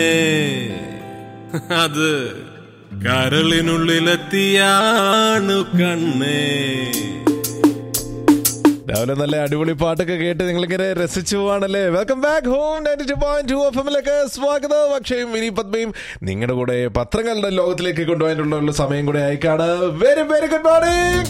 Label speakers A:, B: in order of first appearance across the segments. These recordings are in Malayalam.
A: അത് കരളിനുള്ളിലെത്തിയാണു കണ്ണേ
B: രാവിലെ നല്ല അടിപൊളി പാട്ടൊക്കെ കേട്ട് നിങ്ങളിങ്ങനെ രസിച്ചു പോവാണല്ലേ welcome back home ninety two point two F എമ്മിലേക്ക് സ്വാഗതം അക്ഷയും വിനി പത്മയും നിങ്ങളുടെ കൂടെ പത്രങ്ങളുടെ ലോകത്തിലേക്ക് കൊണ്ടുപോകാനുള്ള സമയം കൂടെ ആയിക്കാണ് very very good morning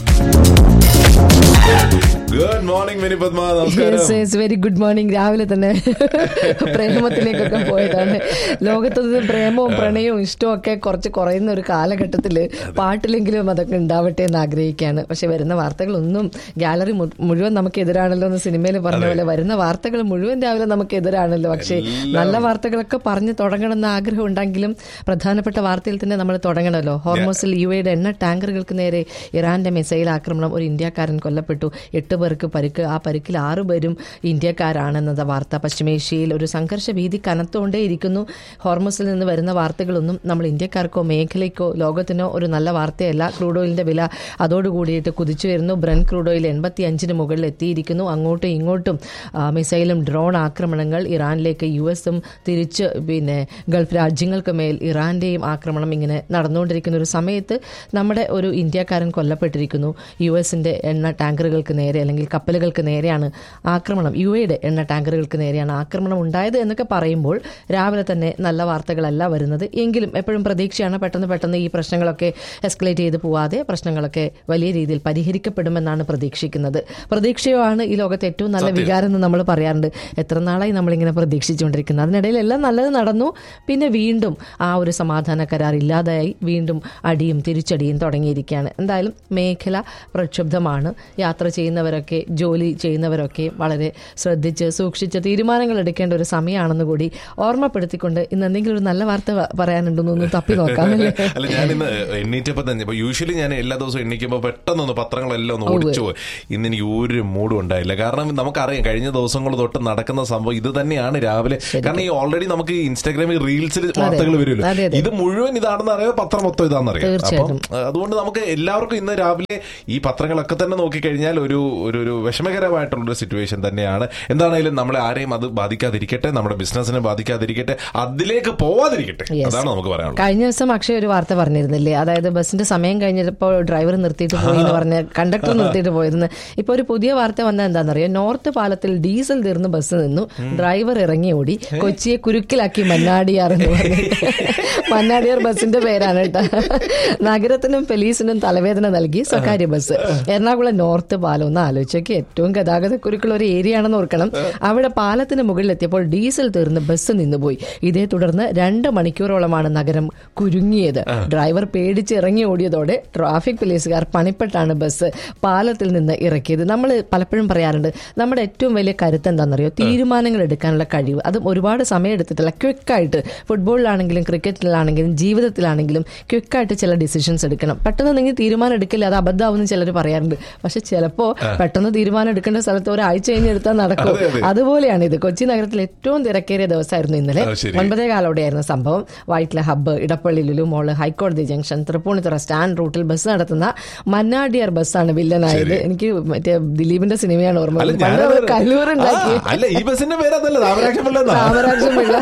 B: good morning Vini Padma നമസ്കാരം
C: വെരി ഗുഡ് മോർണിംഗ് രാവിലെ തന്നെ പ്രേമത്തിലേക്കൊക്കെ പോയതാണ് ലോകത്ത് പ്രേമവും പ്രണയവും ഇഷ്ടവും ഒക്കെ കുറച്ച് കുറയുന്ന ഒരു കാലഘട്ടത്തില് പാട്ടിലെങ്കിലും അതൊക്കെ ഉണ്ടാവട്ടെ എന്ന് ആഗ്രഹിക്കുകയാണ് പക്ഷെ വരുന്ന വാർത്തകളൊന്നും ഗാലറി മു- മുഴുവൻ നമുക്ക് എതിരാണല്ലോ എന്ന് സിനിമയിൽ പറഞ്ഞ പോലെ വരുന്ന വാർത്തകൾ മുഴുവൻ രാവിലെ നമുക്ക് എതിരാണല്ലോ പക്ഷേ നല്ല വാർത്തകളൊക്കെ പറഞ്ഞു തുടങ്ങണമെന്ന് ആഗ്രഹം ഉണ്ടെങ്കിലും പ്രധാനപ്പെട്ട വാർത്തയിൽ തന്നെ നമ്മൾ തുടങ്ങണമല്ലോ ഹോർമോസിൽ യു എയുടെ എണ്ണ ടാങ്കറുകൾക്ക് നേരെ ഇറാന്റെ മിസൈൽ ആക്രമണം ഒരു ഇന്ത്യക്കാരൻ കൊല്ലപ്പെട്ടു എട്ട് പേർക്ക് പരിക്ക് ആ പരിക്കിൽ ആറു പേരും ഇന്ത്യക്കാരാണെന്നത് വാർത്ത പശ്ചിമേഷ്യയിൽ ഒരു സംഘർഷ ഭീതി കനത്തുകൊണ്ടേയിരിക്കുന്നു ഹോർമസിൽ നിന്ന് വരുന്ന വാർത്തകളൊന്നും നമ്മൾ ഇന്ത്യക്കാർക്കോ മേഖലയ്ക്കോ ലോകത്തിനോ ഒരു നല്ല വാർത്തയല്ല ക്രൂഡ് ഓയിലിന്റെ വില അതോടുകൂടിയിട്ട് കുതിച്ചു വരുന്നു ബ്രൻ ക്രൂഡ് ഓയിൽ എൺപത്തി അഞ്ചിന് മുകളിൽ എത്തിയിരിക്കുന്നു അങ്ങോട്ടും ഇങ്ങോട്ടും ആ, മിസൈലും ഡ്രോൺ ആക്രമണങ്ങൾ ഇറാനിലേക്ക് യു എസും തിരിച്ച് പിന്നെ ഗൾഫ് രാജ്യങ്ങൾക്ക് മേൽ ഇറാന്റെയും ആക്രമണം ഇങ്ങനെ നടന്നുകൊണ്ടിരിക്കുന്ന ഒരു സമയത്ത് നമ്മുടെ ഒരു ഇന്ത്യക്കാരൻ കൊല്ലപ്പെട്ടിരിക്കുന്നു യു എസിന്റെ എണ്ണ ടാങ്കറുകൾക്ക് നേരെ അല്ലെങ്കിൽ കപ്പലുകൾക്ക് നേരെയാണ് ആക്രമണം യു എയുടെ എണ്ണ ടാങ്കറുകൾക്ക് നേരെയാണ് ആക്രമണം ഉണ്ടായത് എന്നൊക്കെ പറയുമ്പോൾ രാവിലെ തന്നെ നല്ല വാർത്തകളല്ല വരുന്നത് എങ്കിലും എപ്പോഴും പ്രതീക്ഷയാണ് പെട്ടെന്ന് പെട്ടെന്ന് ഈ പ്രശ്നങ്ങളൊക്കെ എസ്കലേറ്റ് ചെയ്ത് പോവാതെ പ്രശ്നങ്ങളൊക്കെ വലിയ രീതിയിൽ പരിഹരിക്കപ്പെടുമെന്നാണ് പ്രതീക്ഷിക്കുന്നത് പ്രതീക്ഷയോ ആണ് ഈ ലോകത്തെ ഏറ്റവും നല്ല വികാരം എന്ന് നമ്മൾ പറയാറുണ്ട് എത്ര നാളായി നമ്മളിങ്ങനെ പ്രതീക്ഷിച്ചുകൊണ്ടിരിക്കുന്നത് അതിനിടയിൽ എല്ലാം നല്ലത് നടന്നു പിന്നെ വീണ്ടും ആ ഒരു സമാധാന കരാർ ഇല്ലാതായി വീണ്ടും അടിയും തിരിച്ചടിയും തുടങ്ങിയിരിക്കുകയാണ് എന്തായാലും മേഖല പ്രക്ഷുബ്ധമാണ് യാത്ര ചെയ്യുന്നവരൊക്കെ ജോലി ചെയ്യുന്നവരൊക്കെ വളരെ ശ്രദ്ധിച്ച് സൂക്ഷിച്ച് തീരുമാനങ്ങൾ എടുക്കേണ്ട ഒരു സമയമാണെന്ന് കൂടി ഓർമ്മപ്പെടുത്തിക്കൊണ്ട് ഇന്ന് എന്തെങ്കിലും ഒരു നല്ല വാർത്ത വ- പറയാനുണ്ടെന്നൊന്ന് തപ്പി നോക്കാമല്ലേ
B: അല്ല ഞാൻ ഇന്ന് എണ്ണീറ്റപ്പോ തന്നെ ഇപ്പൊ യൂഷ്വലി ഞാൻ എല്ലാ ദിവസവും എണ്ണിക്കുമ്പോ പെട്ടെന്നൊന്ന് പത്രങ്ങളെല്ലാം ഒന്ന് ഓടിച്ചു പോയി ഇന്ന് എനിക്ക് ഒരു മൂഡും ഉണ്ടായില്ല കാരണം നമുക്കറിയാം കഴിഞ്ഞ ദിവസങ്ങൾ തൊട്ട് നടക്കുന്ന സംഭവം ഇത് തന്നെയാണ് രാവിലെ കാരണം ഈ ഓൾറെഡി നമുക്ക് ഈ ഇൻസ്റ്റാഗ്രാമിൽ റീൽസിൽ വാർത്തകൾ വരുമല്ലോ
C: അതെ, അതെ.
B: ഇത് മുഴുവൻ ഇതാണെന്ന് അറിയാം പത്രം മൊത്തം ഇതാണെന്ന് അറിയാം അപ്പം
C: തീർച്ചയായിട്ടും.
B: അഹ് അതുകൊണ്ട് നമുക്ക് എല്ലാവർക്കും ഇന്ന് രാവിലെ ഈ പത്രങ്ങളൊക്കെ തന്നെ നോക്കിക്കഴിഞ്ഞാൽ ഒരു ഒരു ഒരു വിഷമകരമായിട്ടുള്ള ഒരു സിറ്റുവേഷൻ തന്നെയാണ് എന്താണെങ്കിലും നമ്മളെ ആരെയും അത് ബാധിക്കാതിരിക്കട്ടെ നമ്മുടെ ബിസിനസിനെ ബാധിക്കാതിരിക്കട്ടെ അതിലേക്ക് പോവാതിരിക്കട്ടെ
C: Yes.
B: അതാണ് നമുക്ക് പറയാനുള്ളത്
C: കഴിഞ്ഞ ദിവസം അക്ഷയ് ഒരു വാർത്ത പറഞ്ഞിരുന്നില്ലേ അതായത് ബസ്സിന്റെ സമയം കഴിഞ്ഞപ്പോൾ ഡ്രൈവർ നിർത്തിയിട്ട് പോയി എന്ന് പറഞ്ഞ് കണ്ടക്ടർ നിർത്തിയിട്ട് പോയിരുന്നു ഇപ്പൊ ഒരു പുതിയ വാർത്ത വന്നാൽ എന്താണെന്നറിയോ നോർത്ത് പാലത്തിൽ ഡീസൽ തീർന്ന് ബസ് നിന്നു ഡ്രൈവർ ഇറങ്ങി ഓടി കൊച്ചിയെ കുരുക്കിലാക്കി മന്നാടിയാർ എന്ന് പറഞ്ഞു മന്നാടിയാർ ബസിന്റെ പേരാണ് കേട്ടോ നഗരത്തിനും പോലീസിനും തലവേദന നൽകി സ്വകാര്യ ബസ് എറണാകുളം നോർത്ത് പാലം ഒന്ന് ആലോചിച്ചൊക്കെ ഏറ്റവും ഗതാഗത കുരുക്കുള്ള ഒരു ഏരിയ ആണെന്ന് ഓർക്കണം അവിടെ പാലത്തിന് മുകളിലെത്തിയപ്പോൾ ഡീസൽ തീർന്ന് ബസ് നിന്നുപോയി ഇതേ തുടർന്ന് രണ്ട് മണിക്കൂറോളമാണ് നഗരം കുരുങ്ങിയത് ഡ്രൈവർ പേടിച്ച് ഇറങ്ങി ഓടിയതോടെ ട്രാഫിക് പോലീസുകാർ പണിപ്പെട്ടാണ് ബസ് പാലത്തിൽ നിന്ന് ഇറക്കിയത് നമ്മൾ പലപ്പോഴും പറയാറുണ്ട് നമ്മുടെ ഏറ്റവും വലിയ കരുത്ത് എന്താണെന്നറിയോ തീരുമാനങ്ങൾ എടുക്കാനുള്ള കഴിവ് അതും ഒരുപാട് സമയം എടുത്തിട്ടില്ല ക്വിക്കായിട്ട് ഫുട്ബോളിലാണെങ്കിലും ക്രിക്കറ്റിലാണെങ്കിലും ജീവിതത്തിലാണെങ്കിലും ക്വിക്കായിട്ട് ചില ഡിസിഷൻസ് എടുക്കണം പെട്ടെന്ന് നിങ്ങൾ തീരുമാനം എടുക്കില്ല അത് അബദ്ധമാവുമെന്ന് ചിലർ പറയാറുണ്ട് പക്ഷെ ചിലപ്പോ പെട്ടെന്ന് തീരുമാനം എടുക്കേണ്ട സ്ഥലത്ത് ഒരാഴ്ച കഴിഞ്ഞ് എടുത്താൽ നടക്കും
B: അതെ, അതെ.
C: അതുപോലെയാണ് ഇത് കൊച്ചി നഗരത്തിൽ ഏറ്റവും തിരക്കേറിയ ദിവസമായിരുന്നു ഇന്നലെ
B: അത് ശരി.
C: ഒൻപതേ കാലോടെയായിരുന്നു സംഭവം വൈറ്റ്ല ഹബ്ബ് ഇടപ്പള്ളി ലുലു മോള് ഹൈക്കോടതി ജംഗ്ഷൻ തൃപ്പൂണിത്തുറ സ്റ്റാൻഡ് റൂട്ടിൽ ബസ് നടത്തുന്ന മന്നാടിയർ ബസ്സാണ് വില്ലനായത് എനിക്ക് മറ്റേ ദിലീപിന്റെ സിനിമയാണ് ഓർമ്മ
B: അല്ല
C: വരുന്നത്.
B: ഞാൻ
C: പണ്ട് കല്ലൂർ ഉണ്ടാക്കി
B: ആ, അല്ല ഈ ബസിന്റെ പേരതല്ല താമരാക്ഷം പിള്ള
C: താമരാക്ഷം പിള്ള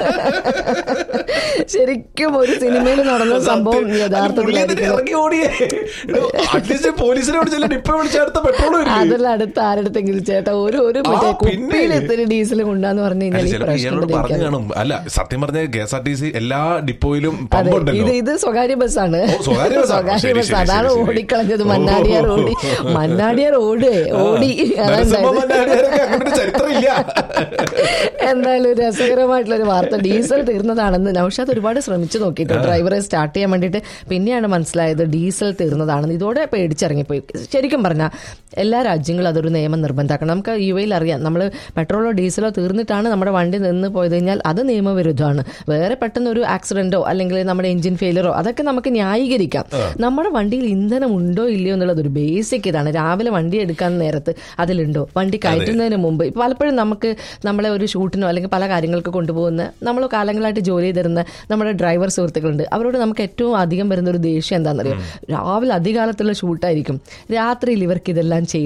C: ശരിക്കും ഒരു സിനിമയിൽ നടന്ന സംഭവം യഥാർത്ഥത്തിലായിരിക്കും
B: ഇറങ്ങി ഓടിയേ അറ്റ്ലീസ്റ്റ് പോലീസിനെ വിളിച്ചില്ല ഇപ്പൊ വിളിച്ചടുത്ത പെട്രോൾ
C: അതല്ല അടുത്ത ആരടുത്തെങ്കിലും ചേട്ടാ ഒരു ഒരു മറ്റേ
B: ആ, പിന്നെ.
C: കുപ്പിയിൽ എത്തിരി ഡീസൽ കൊണ്ടാന്ന് പറഞ്ഞു കഴിഞ്ഞാൽ ഈ പ്രശ്നം
B: ഇയാളോട്
C: തന്നെ
B: പറഞ്ഞു
C: എനിക്കറിയാം.
B: കാണും അല്ല സത്യം പറഞ്ഞ K S R T C എല്ലാ ഡിപ്പോയിലും
C: അതെ
B: പമ്പ് ഉണ്ടല്ലോ
C: ഇത് ഇത് സ്വകാര്യ ബസ്സാണ്
B: ഓ, സ്വകാര്യ ബസ്സാണ്.
C: സ്വകാര്യ
B: ശരി,
C: ബസ്
B: ശരി,
C: അതാണ്
B: ശരി, ശരി.
C: ഓടിക്കളഞ്ഞത്
B: ഓ,
C: മന്നാടിയാർ
B: ഓ,
C: ഓടി
B: ഓ.
C: മന്നാടിയാർ ഓട് ഓടി അതാ
B: നരസിംഹ
C: ഉണ്ടായത്.
B: മന്നാടിയാർക്ക് അങ്ങനെ ഒരു ചരിത്രമില്ല
C: എന്തായാലും ഒരു രസകരമായിട്ടുള്ള ഒരു വാർത്ത ഡീസൽ തീർന്നതാണെന്ന് നൌഷാദ് ഒരുപാട് ശ്രമിച്ചു നോക്കിയിട്ട് ഡ്രൈവറെ സ്റ്റാർട്ട് ചെയ്യാൻ വേണ്ടിയിട്ട് പിന്നെയാണ് മനസ്സിലായത് ഡീസൽ തീർന്നതാണെന്ന് ഇതോടെ പേടിച്ചിറങ്ങിപ്പോയി ശരിക്കും പറഞ്ഞാൽ എല്ലാ രാജ്യങ്ങളും അതൊരു നിയമം നിർബന്ധമാക്കണം നമുക്ക് യു എയിൽ അറിയാം നമ്മൾ പെട്രോളോ ഡീസലോ തീർന്നിട്ടാണ് നമ്മുടെ വണ്ടി നിന്ന് പോയത് കഴിഞ്ഞാൽ അത് നിയമവിരുദ്ധമാണ് വേറെ പെട്ടെന്ന് ഒരു ആക്സിഡന്റോ അല്ലെങ്കിൽ നമ്മുടെ എഞ്ചിൻ ഫെയിലറോ അതൊക്കെ നമുക്ക് ന്യായീകരിക്കാം നമ്മുടെ വണ്ടിയിൽ ഇന്ധനം ഉണ്ടോ ഇല്ലയോ എന്നുള്ളത് ഒരു ബേസിക് ഇതാണ് രാവിലെ വണ്ടി എടുക്കാൻ നേരത്ത് അതിലുണ്ടോ വണ്ടി കയറ്റുന്നതിന് മുമ്പ് ഇപ്പൊ പലപ്പോഴും നമുക്ക് നമ്മളെ ഒരു ഷൂട്ടിനോ അല്ലെങ്കിൽ പല കാര്യങ്ങൾക്ക് കൊണ്ടുപോകുന്ന നമ്മൾ കാലങ്ങളായിട്ട് ജോലി ചെയ്തിരുന്ന നമ്മുടെ ഡ്രൈവർ സുഹൃത്തുക്കളുണ്ട് അവരോട് നമുക്ക് ഏറ്റവും അധികം വരുന്ന ഒരു ദേഷ്യം എന്താണെന്നറിയോ രാവിലെ അധികാലത്തുള്ള ഷൂട്ടായിരിക്കും രാത്രിയിൽ ഇവർക്ക് ഇതെല്ലാം ചെയ്ത്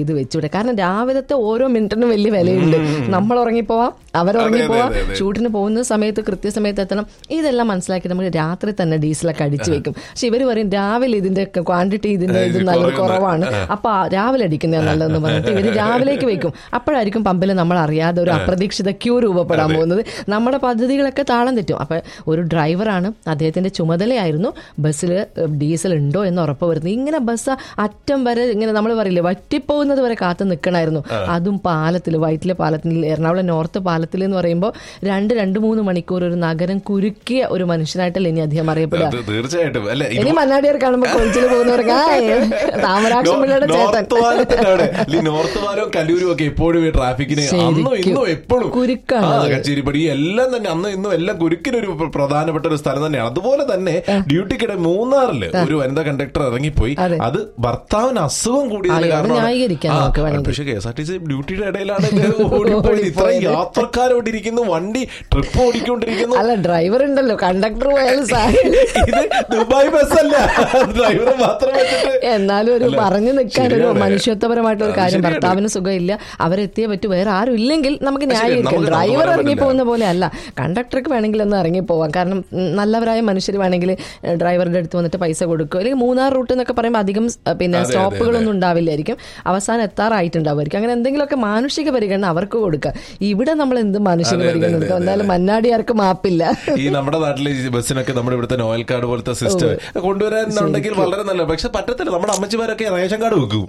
C: ചെയ്ത് വെച്ചൂടെ കാരണം രാവിലത്തെ ഓരോ മിനിറ്റിനും വലിയ വിലയുണ്ട് നമ്മൾ ഉറങ്ങിപ്പോവാം അവരുറങ്ങിപ്പോവാം
B: അതെ, അതെ.
C: ഷൂട്ടിന് പോകുന്ന സമയത്ത് കൃത്യസമയത്ത് എത്തണം ഇതെല്ലാം മനസ്സിലാക്കി നമ്മൾ രാത്രി തന്നെ ഡീസലൊക്കെ അടിച്ചു വെക്കും പക്ഷെ ഇവർ പറയും രാവിലെ ഇതിന്റെ ക്വാണ്ടിറ്റി ഇതിന്റെ ഇത്
B: ഇത്
C: നല്ല
B: കുറയുന്നത്.
C: കുറവാണ് അപ്പൊ ആ രാവിലെ അടിക്കുന്നതാണ് നല്ലതെന്ന് പറഞ്ഞിട്ട് ഇവര് രാവിലേക്ക് വെക്കും അപ്പോഴായിരിക്കും പമ്പിൽ നമ്മൾ അറിയാതെ ഒരു അപ്രതീക്ഷിത ക്യൂ രൂപപ്പെടാൻ പോകുന്നത് നമ്മുടെ പദ്ധതികളൊക്കെ താളം തെറ്റും അപ്പൊ ഒരു ഡ്രൈവറാണ് അദ്ദേഹത്തിന്റെ ചുമതലയായിരുന്നു ബസ്സിൽ ഡീസൽ ഉണ്ടോ എന്ന് ഉറപ്പ് വരുന്നത് ഇങ്ങനെ ബസ് അറ്റം വരെ ഇങ്ങനെ നമ്മൾ പറയില്ലേ വറ്റിപ്പോകുന്നത് വരെ കാത്തു നിൽക്കണമായിരുന്നു അതും പാലത്തിൽ വൈറ്റിലെ പാലത്തിൽ എറണാകുളം നോർത്ത് പാലത്തിൽ എന്ന് പറയുമ്പോൾ രണ്ട് രണ്ട് മൂന്ന് മണിക്കൂർ ഒരു നഗരം കുരുക്കിയ ഒരു മനുഷ്യനായിട്ടല്ലേ ഇനി അദ്ദേഹം അറിയപ്പെടുക
B: അത് തീർച്ചയായിട്ടും അല്ല ഇത്
C: ഇനി മണ്ണാടിയാർ കാണുമ്പോൾ കൊച്ചിൽ പോകുന്നവർക്ക് ആ താമരാക്ഷമ്പിള്ളയുടെ ചേട്ടൻ
B: നോർത്ത് പാലത്തിന്റെ അവിടെ ഈ നോർത്ത് പാലവും കല്ലൂരും ഒക്കെ എപ്പോഴും ഈ ട്രാഫിക്കിന് അന്നും
C: ശരിക്കും.
B: ഇന്നും എപ്പോഴും
C: കുരുക്കാണ്
B: ആ
C: അത്.
B: കച്ചേരിപ്പടി എല്ലാം തന്നെ അന്നും ഇന്നും എല്ലാം കുരുക്കിനൊരു പ്ര- പ്രധാനപ്പെട്ട ഒരു സ്ഥലം തന്നെയാണ് അതുപോലെ തന്നെ ഡ്യൂട്ടിക്കിടെ മൂന്നാറില് ഒരു വനിതാ കണ്ടക്ടർ ഇറങ്ങിപ്പോയി
C: അതെ.
B: അത് ഭർത്താവിന് അസുഖം കൂടിയതിന്
C: അയ്യോ, അത്
B: കാരണമാണ്.
C: ന്യായീകരിക്കാം
B: ആ,
C: നമുക്ക് വേണമെങ്കിൽ.
B: പക്ഷേ K S R T C ഡ്യൂട്ടിയുടെ ഇടയിലാണ് ഇത് ഓടിപ്പോയത് ഇത്ര
C: ഓടിപ്പോയത്.
B: യാത്രക്കാരോട് ഇരിക്കുന്നു വണ്ടി ട്രിപ്പ് ഓടിക്കൊണ്ടിരിക്കുന്നു
C: അല്ല ഡ്രൈവർ ഉണ്ടല്ലോ കണ്ടക്ടർ പോയാലും സാരി
B: ഇത് ദുബായ് ബസ്സല്ല ഡ്രൈവറെ മാത്രം വെച്ചിട്ട്
C: എന്നാലും ഒരു
B: അല്ല,
C: പറഞ്ഞു നിൽക്കാൻ ഒരു
B: ശരിയാണ്.
C: മനുഷ്യത്വപരമായിട്ടുള്ള ഒരു
B: അത്
C: കാര്യം
B: ശരിയാണ്.
C: ഭർത്താവിന് സുഖമില്ല അവരെത്തിയേ പറ്റൂ വേറെ ആരും ഇല്ലെങ്കിൽ നമുക്ക്
B: ശരി,
C: ന്യായീകരിക്കാം
B: നമുക്ക്
C: ഡ്രൈവർ
B: പറയാൻ
C: ഇറങ്ങി
B: പറ്റില്ല.
C: പോകുന്ന പോലെ അല്ല കണ്ടക്ടർക്ക് വേണമെങ്കിൽ ഒന്ന് ഇറങ്ങി പോവാം കാരണം ഉം, നല്ലവരായ മനുഷ്യർ വേണമെങ്കിൽ ഏഹ്, ഡ്രൈവറുടെ അടുത്ത് വന്നിട്ട് പൈസ കൊടുക്കുക അല്ലെങ്കിൽ മൂന്നാർ റൂട്ട് എന്നൊക്കെ പറയുമ്പോൾ അധികം ഏഹ്, പിന്നെ
B: അതെ, അതെ,
C: സ്റ്റോപ്പുകളൊന്നും ഉണ്ടാവില്ലായിരിക്കും അവസാനം എത്താറായിട്ടുണ്ടാവുമായിരിക്കും അങ്ങനെ എന്തെങ്കിലുമൊക്കെ മാനുഷിക പരിഗണന അവർക്ക് കൊടുക്കുക ഇവിടെ നമ്മൾ എന്ത് മാനുഷിക
B: അതെ, അതെ,
C: പരിഗണന
B: അതെ,
C: കൊടുക്കുക
B: അതെ.
C: എന്തായാലും മന്നാടിയാർക്ക് മാപ്പില്ല
B: ഈ നമ്മുടെ നാട്ടിലെ ഈ ബസ്സിനൊക്കെ നമ്മുടെ ഇവിടുത്തെ നോയൽ കാർഡ് പോലത്തെ സിസ്റ്റം കൊണ്ടുവരാനുണ്ടെങ്കിൽ വളരെ നല്ല പക്ഷെ പറ്റത്തില്ല നമ്മുടെ അമ്മച്ചിമാരൊക്കെ റേഷൻ കാർഡ് വെക്കും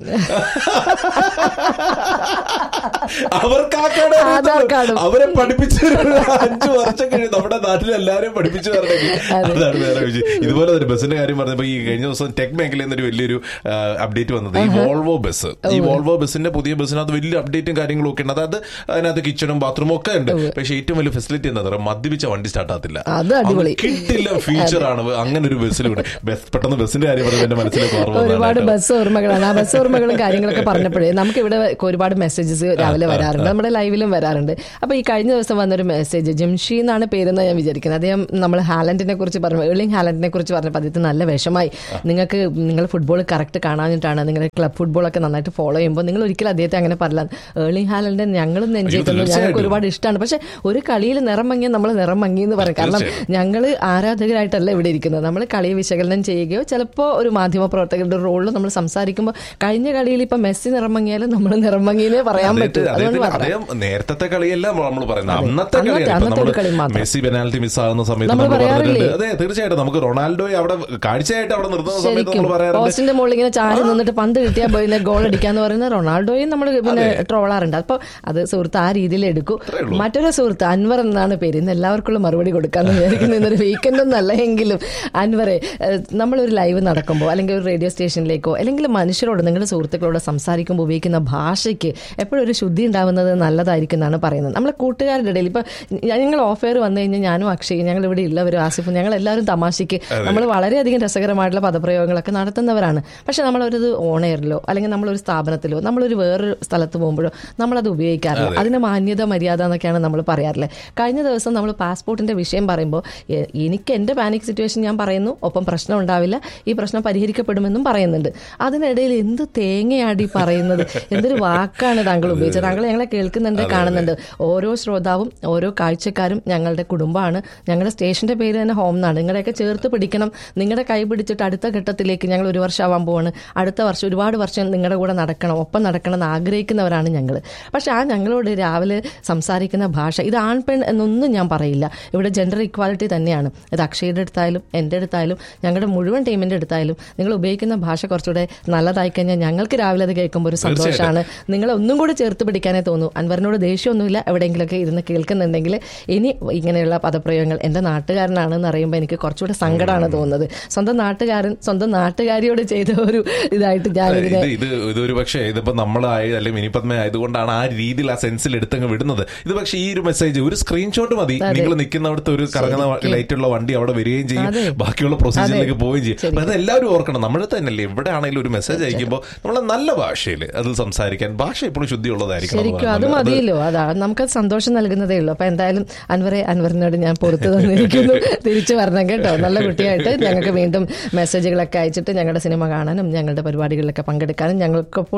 B: അവർക്ക് ആ കാർഡ്
C: ആധാർ കാർഡും.
B: അവരെ പഠിപ്പിച്ചു അഞ്ചു വർഷം കഴിഞ്ഞ് നമ്മുടെ നാട്ടിൽ എല്ലാവരും പഠിപ്പിച്ചു തരണമെങ്കിൽ അതാണ് വേറെ വിഷയം ഇതുപോലെ ഒരു ബസ്സിന്റെ കാര്യം പറഞ്ഞപ്പോ ഈ കഴിഞ്ഞ ദിവസം ടെക് മേഖലയിൽ നിന്നൊരു വലിയൊരു അപ്ഡേറ്റ് വന്നത് ഈ വോൾവോ ബസ് ഈ വോൾവോ ബസ്സിന്റെ പുതിയ ബസ്സിനകത്ത് വലിയ അപ്ഡേറ്റും കാര്യങ്ങളും ഒക്കെ ഉണ്ട് അതായത് അതിനകത്ത് കിച്ചണും ബാത്റൂമും ഒക്കെ ഉണ്ട് പക്ഷെ ഏറ്റവും വലിയ ഫെസിലിറ്റി എന്താ പറയുക മദ്യപിച്ച വണ്ടി സ്റ്റാർട്ട് ആകത്തില്ല
C: അത് അടിപൊളി.
B: കിട്ടില്ല ഫീച്ചർ ആണ് അങ്ങനെ ഒരു ബസ്സിലൂടെ ബസ് പെട്ടെന്ന് ബസ്സിന്റെ കാര്യം പറയുമ്പോൾ എന്റെ മനസ്സിലേക്ക് ഓർമ്മ
C: ഒരുപാട്
B: വന്നതാണ് കേട്ടോ.
C: ബസ് ഓർമ്മകളാണ് ആ ബസ് ഓർമ്മകളും കാര്യങ്ങളൊക്കെ പറഞ്ഞപ്പോഴേ നമുക്ക് ഇവിടെ ഒരുപാട് മെസ്സേജസ് രാവിലെ വരാറുണ്ട് നമ്മുടെ ലൈവിലും വരാറുണ്ട് അപ്പൊ ഈ കഴിഞ്ഞ ദിവസം വന്നൊരു മെസ്സേജ് ജംഷി എന്നാണ് പേരെന്ന് ഞാൻ വിചാരിക്കുന്നത് അദ്ദേഹം നമ്മൾ ഹാലൻഡിനെ കുറിച്ച് പറഞ്ഞു ഏർലിംഗ് ഹാലൻഡിനെ കുറിച്ച് പറഞ്ഞപ്പോൾ അദ്ദേഹത്തിന് നല്ല വിഷമായി നിങ്ങൾക്ക് നിങ്ങൾ ഫുട്ബോൾ കറക്റ്റ് കാണാനിട്ടാണ് നിങ്ങളുടെ ക്ലബ് ഫുട്ബോളൊക്കെ നന്നായിട്ട് ഫോളോ ചെയ്യുമ്പോൾ നിങ്ങൾ ഒരിക്കലും അദ്ദേഹത്തെ അങ്ങനെ പറയില്ല ഏർലിംഗ് ഹാലൻഡ് ഞങ്ങളും എൻജോയ് ചെയ്യുന്നു ഞങ്ങൾക്ക്
B: തീർച്ചയായിട്ടും.
C: ഒരുപാട് ഇഷ്ടമാണ് പക്ഷെ ഒരു കളിയിൽ നിറം മങ്ങിയ നമ്മൾ നിറം മങ്ങി എന്ന് പറയും കാരണം ഞങ്ങൾ ആരാധകരായിട്ടല്ല ഇവിടെ ഇരിക്കുന്നത് നമ്മൾ കളിയെ വിശകലനം ചെയ്യുകയോ ചിലപ്പോൾ ഒരു മാധ്യമ പ്രവർത്തകരുടെ റോളിൽ നമ്മൾ സംസാരിക്കുമ്പോൾ കഴിഞ്ഞ കളിയിൽ ഇപ്പൊ മെസ്സി നിറം മങ്ങിയാലും നമ്മൾ നിറം മങ്ങിയെന്നേ പറയാൻ പറ്റൂ
B: അദ്ദേഹത്തിന്
C: അതുകൊണ്ട്
B: അദ്ദേഹത്തിന്
C: മാത്രം
B: അറിയാം നേരത്തെ കളിയല്ല നമ്മൾ പറയുന്നത്
C: അതെ.
B: അന്നത്തെ
C: അന്നത്തെ-
B: കളിയാണ് ഇപ്പൊ
C: അന്നത്തെ ഒരു കളി
B: നമ്മൾ
C: മാത്രം.
B: മെസ്സി പെനാൽറ്റി മിസ്സാകുന്ന സമയത്ത്
C: നമ്മൾ
B: നമ്മൾ പറഞ്ഞിട്ടുണ്ട്
C: പറയാറില്ലേ?
B: അതെ തീർച്ചയായിട്ടും നമുക്ക് റൊണാൾഡോയെ അവിടെ കാഴ്ചയായിട്ട് അവിടെ നിർത്തുന്ന സമയത്ത്
C: ശരിക്കും
B: നമ്മൾ പറയാറുണ്ട്
C: പോസ്റ്റിന്റെ മുകളിൽ ഇങ്ങനെ ചാരി നിന്നിട്ട് പന്ത് കിട്ടിയാൽ പോയി ഗോൾ അടിക്കാന്ന് പറയുന്ന റൊണാൾഡോയും നമ്മൾ പിന്നെ ട്രോളാറുണ്ട് അപ്പൊ അത് സുഹൃത്ത് ആ രീതിയിൽ എടുക്കൂ മറ്റൊരു സുഹൃത്ത് അൻവർ എന്നാണ് പേര് ഇന്ന് എല്ലാവർക്കുള്ള മറുപടി കൊടുക്കാന്ന് വിചാരിക്കുന്നു ഇന്നൊരു വീക്കെൻഡ് ഒന്നല്ല എങ്കിലും അൻവറെ ഏഹ്, നമ്മളൊരു ലൈവ് നടക്കുമ്പോൾ അല്ലെങ്കിൽ ഒരു റേഡിയോ സ്റ്റേഷനിലേക്കോ അല്ലെങ്കിൽ മനുഷ്യരോട് നിങ്ങളുടെ സുഹൃത്തുക്കളോട് സംസാരിക്കുമ്പോൾ ഉപയോഗിക്കുന്ന ഭാഷയ്ക്ക് എപ്പോഴും ഒരു ശുദ്ധി ഉണ്ടാവുന്നത് നല്ലതായിരിക്കും എന്നാണ് പറയുന്നത് നമ്മളെ കൂട്ടുകാരുടെ ഇടയിൽ ഇപ്പൊ ഞങ്ങൾ ഓഫ് എയർ വന്നു കഴിഞ്ഞാൽ ഞാനും അക്ഷയ് ഞങ്ങൾ ഇവിടെ ഉള്ളവരും ആസിഫും ഞങ്ങൾ എല്ലാവരും തമാശയ്ക്ക് നമ്മൾ വളരെയധികം രസകരമായിട്ടുള്ള പദപ്രയോഗങ്ങളൊക്കെ നടത്തുന്നവരാണ് പക്ഷെ നമ്മളൊരു ഓൺ എയറിലോ അല്ലെങ്കിൽ നമ്മളൊരു സ്ഥാപനത്തിലോ നമ്മളൊരു വേറൊരു സ്ഥലത്ത് പോകുമ്പോഴോ നമ്മളത് ഉപയോഗിക്കാറില്ല അതിന് മാന്യത മര്യാദ എന്നൊക്കെയാണ് നമ്മൾ പറയാറില്ലേ കഴിഞ്ഞ ദിവസം നമ്മൾ പാസ്പോർട്ടിന്റെ വിഷയം പറയുമ്പോൾ എ- എനിക്ക് എന്റെ പാനിക് സിറ്റുവേഷൻ ഞാൻ പറയുന്നു ഒപ്പം പ്രശ്നം ഉണ്ടാവില്ല ഈ പ്രശ്നം പരിഹരിക്കപ്പെടുമെന്നും പറയുന്നുണ്ട് അതിനിടയിൽ എന്ത് തേങ്ങയാടി പറയുന്നത് എന്തൊരു വാക്കാണ് താങ്കൾ ഉപയോഗിച്ചത് താങ്കൾ ഞങ്ങളെ കേൾക്കുന്നുണ്ട് കാണുന്നുണ്ട് ഓരോ ശ്രോതാവും ഓരോ കാഴ്ചക്കാരും ഞങ്ങളുടെ കുടുംബമാണ് ഞങ്ങളുടെ സ്റ്റേഷന്റെ പേര് തന്നെ ഹോം എന്നാണ് നിങ്ങളുടെയൊക്കെ ചേർത്ത് പിടിക്കണം നിങ്ങളുടെ കൈ പിടിച്ചിട്ട് അടുത്ത ഘട്ടത്തിലേക്ക് ഞങ്ങൾ ഒരു വർഷമാവാൻ പോവാണ് അടുത്ത വർഷം ഒരുപാട് വർഷം നിങ്ങളുടെ കൂടെ നടക്കണം ഒപ്പം നടക്കണം എന്ന് ആഗ്രഹിക്കുന്നവരാണ് ഞങ്ങൾ പക്ഷെ ആ ഞങ്ങളോട് രാവിലെ സംസാരിക്കുന്ന ഭാഷ ഇത് ആൺ പെൺ എന്നൊന്നും ഞാൻ പറയില്ല ഇവിടെ ജെൻഡർ ഇക്വാലിറ്റി തന്നെയാണ് ഇത് അക്ഷയുടെ അടുത്തായാലും എൻ്റെ അടുത്തായാലും ഞങ്ങളുടെ മുഴുവൻ ടീമിന്റെ അടുത്തായാലും നിങ്ങൾ ഉപയോഗിക്കുന്ന ഭാഷ കുറച്ചുകൂടെ നല്ലതായി കഴിഞ്ഞാൽ ഞങ്ങൾക്ക് രാവിലെ അത് കേൾക്കുമ്പോൾ ഒരു സന്തോഷമാണ് നിങ്ങളെ ഒന്നും കൂടി ചേർത്ത് പിടിക്കാനേ തോന്നൂ അൻവറിനോട് ദേഷ്യമൊന്നുമില്ല എവിടെയെങ്കിലുമൊക്കെ ഇരുന്ന് കേൾക്കുന്നുണ്ടെങ്കിൽ ഇനി ഇങ്ങനെയുള്ള പദപ്രയോഗങ്ങൾ എൻ്റെ നാട്ടുകാരനാണെന്ന് അറിയുമ്പോൾ എനിക്ക് കുറച്ചുകൂടെ സങ്കടമാണ് തോന്നുന്നത് സ്വന്തം നാട്ടുകാരൻ സ്വന്തം നാട്ടുകാരിയോട് ചെയ്ത ഒരു ഇതായിട്ട് ഞാനിതിനെ
B: ഇത് ഇത് ഇതൊരു പക്ഷേ ഇതിപ്പോ നമ്മളായി അല്ലെങ്കിൽ മിനിപത്മ ആയതുകൊണ്ടാണ് ആ രീതിയിൽ ആ സെൻസിൽ എടുത്തങ്ങ് വിടുന്നത് ഇത് പക്ഷേ ഈ ഒരു മെസ്സേജ് ഒരു സ്ക്രീൻഷോട്ട് മതി നിങ്ങൾ നിൽക്കുന്നിടത്ത് ഒരു കറങ്ങുന്ന ലൈറ്റുള്ള വണ്ടി അവിടെ വരികയും ചെയ്യും
C: അതെ.
B: ബാക്കിയുള്ള പ്രൊസീജിയറിലേക്ക് പോവുകയും ചെയ്യും അപ്പൊ അത് എല്ലാവരും ഓർക്കണം നമ്മൾ തന്നെയല്ലേ എവിടെ ആണെങ്കിലും ഒരു മെസ്സേജ് അയക്കുമ്പോൾ നമ്മൾ നല്ല ഭാഷയിൽ അത് സംസാരിക്കാൻ ഭാഷ എപ്പോഴും ശുദ്ധിയുള്ളതായിരിക്കണം
C: ശരിക്കും അത്
B: എന്നുള്ളതാണ്.
C: മതിയല്ലോ അതാ നമുക്കത് സന്തോഷം നൽകുന്നതേ ഉള്ളൂ അപ്പൊ എന്തായാലും അൻവറെ അൻവറിനോട് ഞാൻ പുറത്തു തന്നിരിക്കുന്നു തിരിച്ചു വരണം കേട്ടോ നല്ല കുട്ടിയായിട്ട് ഞങ്ങൾക്ക് വീണ്ടും മെസ്സേജുകളൊക്കെ അയച്ചിട്ട് ഞങ്ങളുടെ സിനിമ കാണാനും ഞങ്ങളുടെ പരിപാടികളിലൊക്കെ പങ്കെടുക്കാനും ഞങ്ങൾക്കൊപ്പം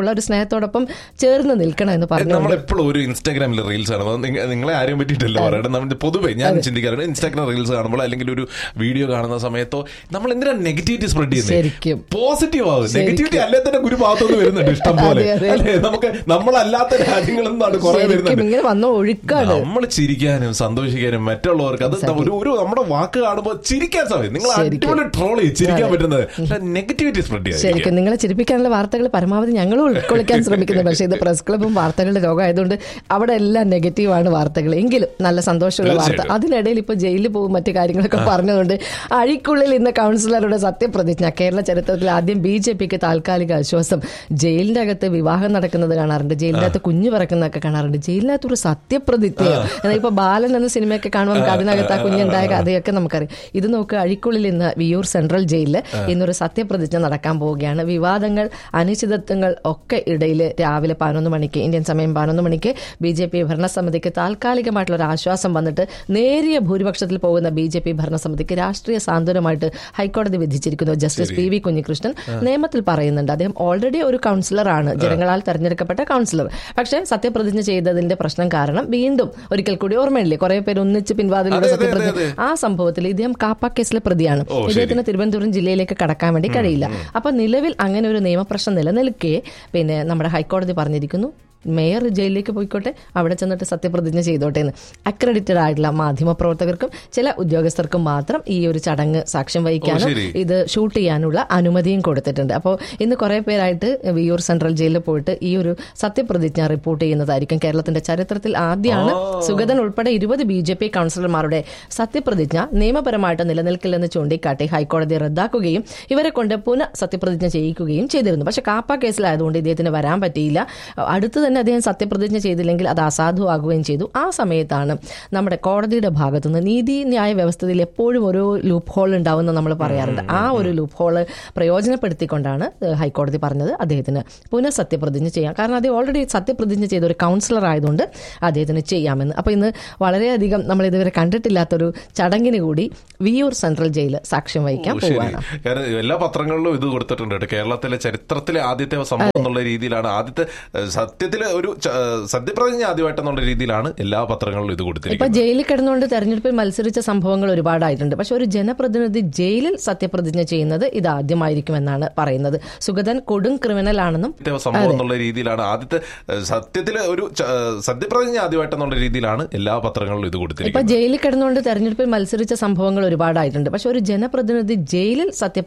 C: എന്നുള്ള ഒരു സ്നേഹത്തോടൊപ്പം ചേർന്ന് നിൽക്കണം എന്ന് പറഞ്ഞു
B: നമ്മൾ എപ്പോഴും ഒരു ഇൻസ്റ്റാഗ്രാമിൽ റീൽസ് കാണുമ്പോൾ നിങ്ങ- നിങ്ങളെ ആരെയും പറ്റിയിട്ടല്ല പറയണം നമ്മൾ പൊതുവെ ഞാൻ ചിന്തിക്കാറുണ്ട് ഇൻസ്റ്റാഗ്രാം റീൽസ് കാണുമ്പോൾ അല്ലെങ്കിൽ ഒരു വീഡിയോ കാണുന്ന സമയത്തോ നമ്മൾ എന്തിനാ നെഗറ്റിവിറ്റി സ്പ്രെഡ് ചെയ്യുന്നത്
C: ശരിക്കും.
B: പോസിറ്റീവ് ആവും നെഗറ്റിവിറ്റി അല്ലേ തന്നെ ഒരു ഭാഗത്തുനിന്ന് വരുന്നുണ്ട് ഇഷ്ടം പോലെ
C: അതെ, അതെ.
B: അല്ലേ നമുക്ക് നമ്മളല്ലാത്ത രാജ്യങ്ങളിൽ നിന്നാണ് കുറെ
C: ശരിക്കും
B: വരുന്നുണ്ട്
C: ഇങ്ങനെ വന്ന ഒഴുക്കാണ്
B: നമ്മൾ ചിരിക്കാനും സന്തോഷിക്കാനും മറ്റുള്ളവർക്ക് അത് ഒരു ഒരു നമ്മുടെ വാക്ക് കാണുമ്പോൾ ചിരിക്കാൻ സമയം നിങ്ങൾ
C: ശരിക്കും.
B: അടിപൊളി ട്രോൾ ചെയ്യും ചിരിക്കാൻ പറ്റുന്നത് നെഗറ്റിവിറ്റി സ്പ്രെഡ് ചെയ്യാം
C: ശരിക്കും നിങ്ങളെ ചിരിപ്പിക്കാനുള്ള വാർത്തകൾ പരമാവധി ഞങ്ങൾ ഉൾക്കൊള്ളിക്കാൻ ശ്രമിക്കുന്നു പക്ഷേ ഇത് പ്രസ് ക്ലബും വാർത്തകളുടെ ലോകമായതുകൊണ്ട് അവിടെ എല്ലാം നെഗറ്റീവാണ് വാർത്തകൾ എങ്കിലും നല്ല സന്തോഷമുള്ള വാർത്ത
B: തീർച്ചയായിട്ടും.
C: അതിനിടയിൽ ഇപ്പോൾ ജയിലിൽ പോകും മറ്റു കാര്യങ്ങളൊക്കെ പറഞ്ഞതുകൊണ്ട് അഴിക്കുള്ളിൽ ഇന്ന് കൗൺസിലറുടെ സത്യപ്രതിജ്ഞ കേരള ചരിത്രത്തിൽ ആദ്യം ബി ജെ പിക്ക് താൽക്കാലിക ആശ്വാസം ജയിലിന്റെ അകത്ത് വിവാഹം നടക്കുന്നത് കാണാറുണ്ട് ജയിലിനകത്ത് കുഞ്ഞു പറക്കുന്നതൊക്കെ കാണാറുണ്ട് ജയിലിനകത്ത് ഒരു സത്യപ്രതിജ്ഞയോ എന്നാൽ ഇപ്പൊ ബാലൻ എന്ന സിനിമയൊക്കെ കാണുമ്പോൾ നമുക്ക് അതിനകത്ത് ആ കുഞ്ഞുണ്ടായ കഥയൊക്കെ നമുക്കറിയാം ഇത് നോക്ക് അഴിക്കുള്ളിൽ ഇന്ന് വിയൂർ സെൻട്രൽ ജയിലിൽ ഇന്നൊരു സത്യപ്രതിജ്ഞ നടക്കാൻ പോവുകയാണ് വിവാദങ്ങൾ അനിശ്ചിതത്വങ്ങൾ ഒക്കെ ഇടയിൽ രാവിലെ പതിനൊന്ന് മണിക്ക് ഇന്ത്യൻ സമയം പതിനൊന്ന് മണിക്ക് ബി ജെ പി ഭരണസമിതിക്ക് താൽക്കാലികമായിട്ടുള്ള ഒരു ആശ്വാസം വന്നിട്ട് നേരിയ ഭൂരിപക്ഷത്തിൽ പോകുന്ന ബി ജെ പി ഭരണസമിതിക്ക് രാഷ്ട്രീയ സാന്ത്വനമായിട്ട് ഹൈക്കോടതി വിധിച്ചിരിക്കുന്നു ജസ്റ്റിസ് പി വി കുഞ്ഞികൃഷ്ണൻ നിയമത്തിൽ പറയുന്നുണ്ട് അദ്ദേഹം ഓൾറെഡി ഒരു കൗൺസിലറാണ് ജനങ്ങളാൽ തെരഞ്ഞെടുക്കപ്പെട്ട കൗൺസിലർ പക്ഷേ സത്യപ്രതിജ്ഞ ചെയ്തതിന്റെ പ്രശ്നം കാരണം വീണ്ടും ഒരിക്കൽ കൂടി ഓർമ്മയില്ലേ കുറെ പേര് ഒന്നിച്ച് പിൻവാതിലൂടെ
B: അതെ, അതെ,
C: സത്യപ്രതിജ്ഞ
B: അതെ,
C: ആ സംഭവത്തിൽ ഇദ്ദേഹം കാപ്പ കേസിലെ പ്രതിയാണ്
B: ഓ, ശരി.
C: ഇദ്ദേഹത്തിന് തിരുവനന്തപുരം ജില്ലയിലേക്ക് കടക്കാൻ വേണ്ടി കഴിയില്ല അപ്പൊ നിലവിൽ അങ്ങനെ ഒരു നിയമപ്രശ്നം നിലനിൽക്കെ പിന്നെ നമ്മുടെ ഹൈക്കോടതി പറഞ്ഞിരിക്കുന്നു മേയർ ജയിലിലേക്ക് പോയിക്കോട്ടെ അവിടെ ചെന്നിട്ട് സത്യപ്രതിജ്ഞ ചെയ്തോട്ടെ എന്ന് അക്രഡിറ്റഡ് ആയിട്ടുള്ള മാധ്യമ പ്രവർത്തകർക്കും ചില ഉദ്യോഗസ്ഥർക്കും മാത്രം ഈ ഒരു ചടങ്ങ് സാക്ഷ്യം വഹിക്കാനും
B: ശരി.
C: ഇത് ഷൂട്ട് ചെയ്യാനുള്ള അനുമതിയും കൊടുത്തിട്ടുണ്ട് അപ്പോൾ ഇന്ന് കുറെ പേരായിട്ട് വിയൂർ സെൻട്രൽ ജയിലിൽ പോയിട്ട് ഈ ഒരു സത്യപ്രതിജ്ഞ റിപ്പോർട്ട് ചെയ്യുന്നതായിരിക്കും കേരളത്തിന്റെ ചരിത്രത്തിൽ ആദ്യമാണ് സുഗതൻ ഉൾപ്പെടെ ഇരുപത് ബി ജെ പി കൗൺസിലർമാരുടെ സത്യപ്രതിജ്ഞ നിയമപരമായിട്ട് നിലനിൽക്കില്ലെന്ന് ചൂണ്ടിക്കാട്ടി ഹൈക്കോടതി റദ്ദാക്കുകയും ഇവരെ കൊണ്ട് പുനഃ സത്യപ്രതിജ്ഞ ചെയ്യിക്കുകയും ചെയ്തിരുന്നു പക്ഷെ കാപ്പ കേസിലായതുകൊണ്ട് ഇദ്ദേഹത്തിന് വരാൻ പറ്റിയില്ല അടുത്ത് തന്നെ അദ്ദേഹം സത്യപ്രതിജ്ഞ ചെയ്തില്ലെങ്കിൽ അത് അസാധുവാകുകയും ചെയ്തു ആ സമയത്താണ് നമ്മുടെ കോടതിയുടെ ഭാഗത്തുനിന്ന് നീതി ന്യായ വ്യവസ്ഥയിൽ എപ്പോഴും ഒരു ലൂപ്പ് ഹോൾ ഉണ്ടാവുമെന്ന് നമ്മൾ പറയാറുണ്ട് ആ ഒരു ലൂപ്പ് ഹോള് പ്രയോജനപ്പെടുത്തിക്കൊണ്ടാണ് ഏഹ്, ഹൈക്കോടതി പറഞ്ഞത് അദ്ദേഹത്തിന് പുനഃ സത്യപ്രതിജ്ഞ ചെയ്യാം കാരണം അദ്ദേഹം ഓൾറെഡി സത്യപ്രതിജ്ഞ ചെയ്ത ഒരു കൗൺസിലർ ആയതുകൊണ്ട് അദ്ദേഹത്തിന് ചെയ്യാമെന്ന് അപ്പോൾ ഇന്ന് വളരെയധികം നമ്മൾ ഇതുവരെ കണ്ടിട്ടില്ലാത്തൊരു ചടങ്ങിന് കൂടി വിയൂർ സെൻട്രൽ ജയിൽ സാക്ഷ്യം വഹിക്കാൻ
B: ഓ, ശരി
C: പോവുകയാണ്
B: കാരണം എല്ലാ പത്രങ്ങളിലും ഇത് കൊടുത്തിട്ടുണ്ട് കേട്ടോ. കേരളത്തിലെ ചരിത്രത്തിലെ ആദ്യത്തെ സംഭവം എന്നുള്ള രീതിയിലാണ് ആദ്യത്തെ ഏഹ്, സത്യത്തിലെ ഒരു ച- ഏഹ്, സത്യപ്രതിജ്ഞ ആദ്യമായിട്ടെന്നുള്ള രീതിയിലാണ് എല്ലാ പത്രങ്ങളിലും ഇത്
C: ഇപ്പൊ
B: കൊടുത്തിരിക്കുന്നത്
C: ജയിലിൽ കിടന്നുകൊണ്ട് തെരഞ്ഞെടുപ്പിൽ മത്സരിച്ച സംഭവങ്ങൾ ഒരുപാടായിട്ടുണ്ട് പക്ഷെ ഒരു ജനപ്രതിനിധി ജയിലിൽ സത്യപ്രതിജ്ഞ ചെയ്യുന്നത് ഇതാദ്യമായിരിക്കുമെന്നാണ് പറയുന്നത് സുഗതൻ കൊടും ക്രിമിനൽ ആണെന്നും
B: ആദ്യത്തെ സംഭവം എന്നുള്ള രീതിയിലാണ് ആദ്യത്തെ ഏഹ്, സത്യത്തിലെ ഒരു ച- ഏഹ്, സത്യപ്രതിജ്ഞ ആദ്യമായിട്ടെന്നുള്ള രീതിയിലാണ് എല്ലാ പത്രങ്ങളിലും ഇത്
C: ഇപ്പൊ
B: കൊടുത്തിരിക്കുന്നത്
C: ജയിലിൽ കിടന്നുകൊണ്ട് തെരഞ്ഞെടുപ്പിൽ മത്സരിച്ച സംഭവങ്ങൾ ഒരുപാടായിട്ടുണ്ട് പക്ഷെ ഒരു ജനപ്രതിനിധി ജയിലിൽ